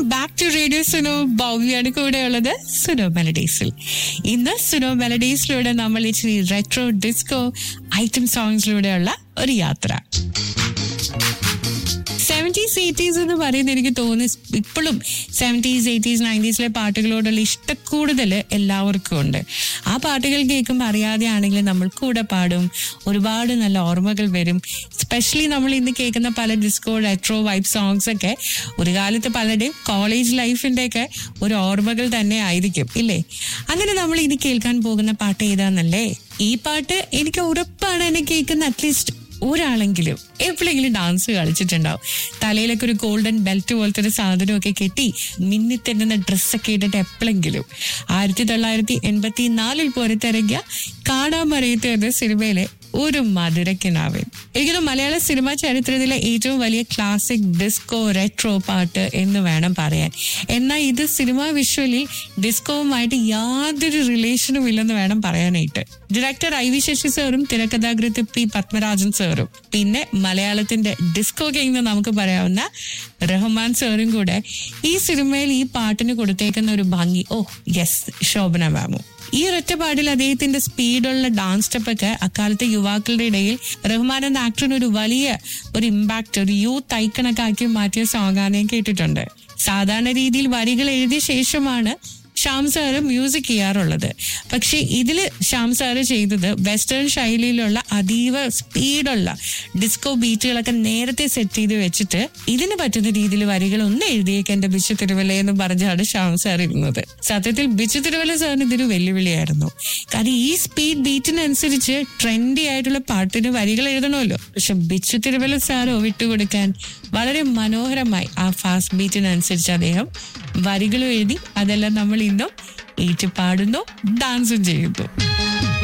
back to radio Suno ബൗവിയാണ് കൂടെ ഉള്ളത് സുനോ മെലഡീസിൽ ഇന്ന് സുനോ മെലഡീസിലൂടെ നമ്മൾ ഇച്ചിരി റെട്രോ ഡിസ്കോ ഐറ്റം സോങ്സിലൂടെയുള്ള ഒരു യാത്ര സെവൻറ്റീസ് എയ്റ്റീസ് എന്ന് പറയുന്നത് എനിക്ക് തോന്നുന്നു ഇപ്പോഴും സെവൻറ്റീസ് എയ്റ്റീസ് നയൻറ്റീസിലെ പാട്ടുകളോടുള്ള ഇഷ്ടക്കൂടുതൽ എല്ലാവർക്കും ഉണ്ട് ആ പാട്ടുകൾ കേൾക്കുമ്പോൾ അറിയാതെ ആണെങ്കിൽ നമ്മൾ കൂടെ പാടും ഒരുപാട് നല്ല ഓർമ്മകൾ വരും സ്പെഷ്യലി നമ്മൾ ഇന്ന് കേൾക്കുന്ന പല ഡിസ്കോ റെട്രോ വൈബ് സോങ്സ് ഒക്കെ ഒരു കാലത്ത് പലരുടെയും കോളേജ് ലൈഫിന്റെ ഒക്കെ ഒരു ഓർമ്മകൾ തന്നെ ആയിരിക്കും ഇല്ലേ അങ്ങനെ നമ്മൾ ഇനി കേൾക്കാൻ പോകുന്ന പാട്ട് ഏതാന്നല്ലേ ഈ പാട്ട് എനിക്ക് ഉറപ്പാണ് എന്നെ കേൾക്കുന്ന അറ്റ്ലീസ്റ്റ് ഒരാളെങ്കിലും എപ്പോഴെങ്കിലും ഡാൻസ് കളിച്ചിട്ടുണ്ടാവും തലയിലൊക്കെ ഒരു ഗോൾഡൻ ബെൽറ്റ് പോലത്തെ ഒരു സാധനമൊക്കെ കെട്ടി മിന്നിത്തെന്നുന്ന ഡ്രസ്സൊക്കെ ഇട്ടിട്ട് എപ്പോഴെങ്കിലും ആയിരത്തി തൊള്ളായിരത്തി എൺപത്തി നാലിൽ പുറത്തിറങ്ങിയ കാണാൻ മറിയത്ത് എന്ന സിനിമയിലെ ഒരു മധുരക്കിനാവൻ എനിക്കൊന്ന് മലയാള സിനിമാ ചരിത്രത്തിലെ ഏറ്റവും വലിയ ക്ലാസിക് ഡിസ്കോ റെട്രോ പാട്ട് എന്ന് വേണം പറയാൻ എന്നാൽ ഇത് സിനിമാ വിഷ്വലിൽ ഡിസ്കോവുമായിട്ട് യാതൊരു റിലേഷനും ഇല്ലെന്ന് വേണം പറയാനായിട്ട് ഡയറക്ടർ ഐ വി ശശി സാറും തിരക്കഥാകൃത്ത് പി പത്മരാജൻ സാറും പിന്നെ മലയാളത്തിന്റെ ഡിസ്കോ കിങ് നമുക്ക് പറയാവുന്ന റഹ്മാൻ സാറും കൂടെ ഈ സിനിമയിൽ ഈ പാട്ടിന് കൊടുത്തേക്കുന്ന ഒരു ഭംഗി ഓ യെസ് ശോഭന മാമു ഈ ഒരൊറ്റ പാട്ടിൽ അദ്ദേഹത്തിന്റെ സ്പീഡുള്ള ഡാൻസ് സ്റ്റെപ്പ് ഒക്കെ അക്കാലത്തെ യുവാക്കളുടെ ഇടയിൽ റഹ്മാൻ എന്ന ആക്ടറിന് ഒരു വലിയ ഒരു ഇമ്പാക്ട് ഒരു യൂത്ത് ഐക്കണൊക്കെ ആക്കി മാറ്റിയ സോങ് ആണ് ഞാൻ കേട്ടിട്ടുണ്ട് സാധാരണ രീതിയിൽ വരികൾ എഴുതിയ ശേഷമാണ് ശ്യാം സാറ് മ്യൂസിക് ചെയ്യാറുള്ളത് പക്ഷെ ഇതിൽ ശ്യാം സാറ് ചെയ്തത് വെസ്റ്റേൺ ശൈലിയിലുള്ള അതീവ സ്പീഡുള്ള ഡിസ്കോ ബീറ്റുകളൊക്കെ നേരത്തെ സെറ്റ് ചെയ്ത് വെച്ചിട്ട് ഇതിന് പറ്റുന്ന രീതിയിൽ വരികൾ ഒന്ന് എഴുതിയേക്ക് എന്റെ ബിച്ചു തിരുവല്ല എന്ന് പറഞ്ഞാണ് ശ്യാം സാർ ഇരുന്നത് സത്യത്തിൽ ബിച്ചു തിരുവല്ല സാറിന് ഇതൊരു വെല്ലുവിളിയായിരുന്നു കാരണം ഈ സ്പീഡ് ബീറ്റിനനുസരിച്ച് ട്രെൻഡി ആയിട്ടുള്ള പാട്ടിന് വരികൾ എഴുതണമല്ലോ പക്ഷെ ബിച്ചു തിരുവല്ല സാറോ വിട്ടുകൊടുക്കാൻ വളരെ മനോഹരമായി ആ ഫാസ്റ്റ് ബീറ്റിനനുസരിച്ച് അദ്ദേഹം വരികളും എഴുതി അതെല്ലാം നമ്മൾ ഇന്നും ഏറ്റുപാടുന്നു ഡാൻസും ചെയ്യുന്നു